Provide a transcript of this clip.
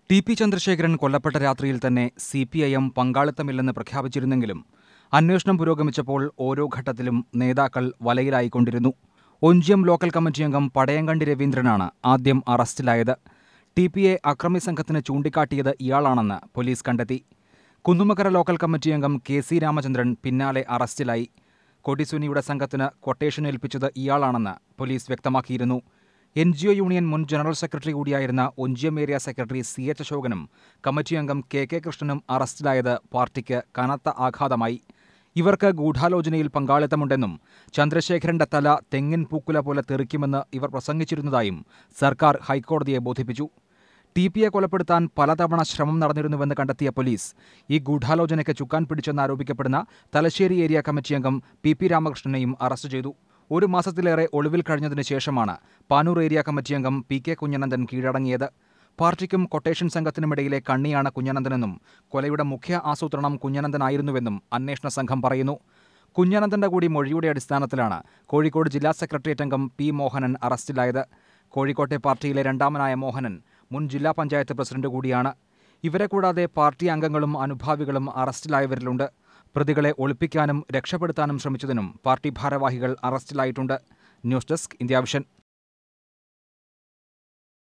T P Chandrasekharan കൊല്ലപ്പെട്ട രാത്രിയിൽ തന്നെ സി പി ഐ എം പങ്കാളിത്തമില്ലെന്ന് പ്രഖ്യാപിച്ചിരുന്നെങ്കിലും അന്വേഷണം പുരോഗമിച്ചപ്പോൾ ഓരോ ഘട്ടത്തിലും നേതാക്കൾ വലയിലായിക്കൊണ്ടിരുന്നു ഒഞ്ചിയം ലോക്കൽ കമ്മിറ്റി അംഗം പടയങ്കണ്ടി രവീന്ദ്രനാണ് ആദ്യം അറസ്റ്റിലായത് ടി പി എ അക്രമി സംഘത്തിന് ചൂണ്ടിക്കാട്ടിയത് ഇയാളാണെന്ന് പോലീസ് കണ്ടെത്തി കുന്നുമക്കര ലോക്കൽ കമ്മിറ്റി അംഗം കെ സി രാമചന്ദ്രൻ പിന്നാലെ അറസ്റ്റിലായി കൊടിസുനിയുടെ സംഘത്തിന് ക്വട്ടേഷൻ ഏൽപ്പിച്ചത് ഇയാളാണെന്ന് പോലീസ് വ്യക്തമാക്കിയിരുന്നു എൻ ജി ഒ യൂണിയൻ മുൻ ജനറൽ സെക്രട്ടറി കൂടിയായിരുന്ന Onchiyam area secretary C H അശോകനും കമ്മിറ്റി അംഗം കെ കെ കൃഷ്ണനും അറസ്റ്റിലായത് പാർട്ടിക്ക് കനത്ത ആഘാതമായി ഇവർക്ക് ഗൂഢാലോചനയിൽ പങ്കാളിത്തമുണ്ടെന്നും ചന്ദ്രശേഖരന്റെ തല തെങ്ങിൻ പൂക്കുല പോലെ തെറിക്കുമെന്ന് ഇവർ പ്രസംഗിച്ചിരുന്നതായും സർക്കാർ ഹൈക്കോടതിയെ ബോധിപ്പിച്ചു ടി പിയെ കൊലപ്പെടുത്താൻ പലതവണ ശ്രമം നടന്നിരുന്നുവെന്ന് കണ്ടെത്തിയ പോലീസ് ഈ ഗൂഢാലോചനയ്ക്ക് ചുക്കാൻ പിടിച്ചെന്നാരോപിക്കപ്പെടുന്ന തലശ്ശേരി ഏരിയ കമ്മിറ്റി അംഗം പി പി രാമകൃഷ്ണനെയും അറസ്റ്റ് ചെയ്തു ഒരു മാസത്തിലേറെ ഒളിവിൽ കഴിഞ്ഞതിന് ശേഷമാണ് പാനൂർ ഏരിയ കമ്മിറ്റി അംഗം പി കെ കുഞ്ഞനന്ദൻ കീഴടങ്ങിയത് പാർട്ടിക്കും കൊട്ടേഷൻ സംഘത്തിനുമിടയിലെ കണ്ണിയാണ് കുഞ്ഞനന്ദനെന്നും കൊലയുടെ മുഖ്യ ആസൂത്രണം കുഞ്ഞനന്ദനായിരുന്നുവെന്നും അന്വേഷണ സംഘം പറയുന്നു കുഞ്ഞനന്ദന്റെ കൂടി മൊഴിയുടെ അടിസ്ഥാനത്തിലാണ് കോഴിക്കോട് ജില്ലാ സെക്രട്ടേറിയറ്റ് അംഗം പി മോഹനൻ അറസ്റ്റിലായത് കോഴിക്കോട്ടെ പാർട്ടിയിലെ രണ്ടാമനായ മോഹനൻ മുൻ ജില്ലാ പഞ്ചായത്ത് പ്രസിഡന്റ് കൂടിയാണ് ഇവരെ കൂടാതെ പാർട്ടി അംഗങ്ങളും അനുഭാവികളും അറസ്റ്റിലായവരിലുണ്ട് പ്രതികളെ ഒളിപ്പിക്കാനും രക്ഷപ്പെടുത്താനും ശ്രമിച്ചതിനും പാർട്ടി ഭാരവാഹികൾ അറസ്റ്റിലായിട്ടുണ്ട് ന്യൂസ് ഡെസ്ക് ഇന്ത്യ വിഷൻ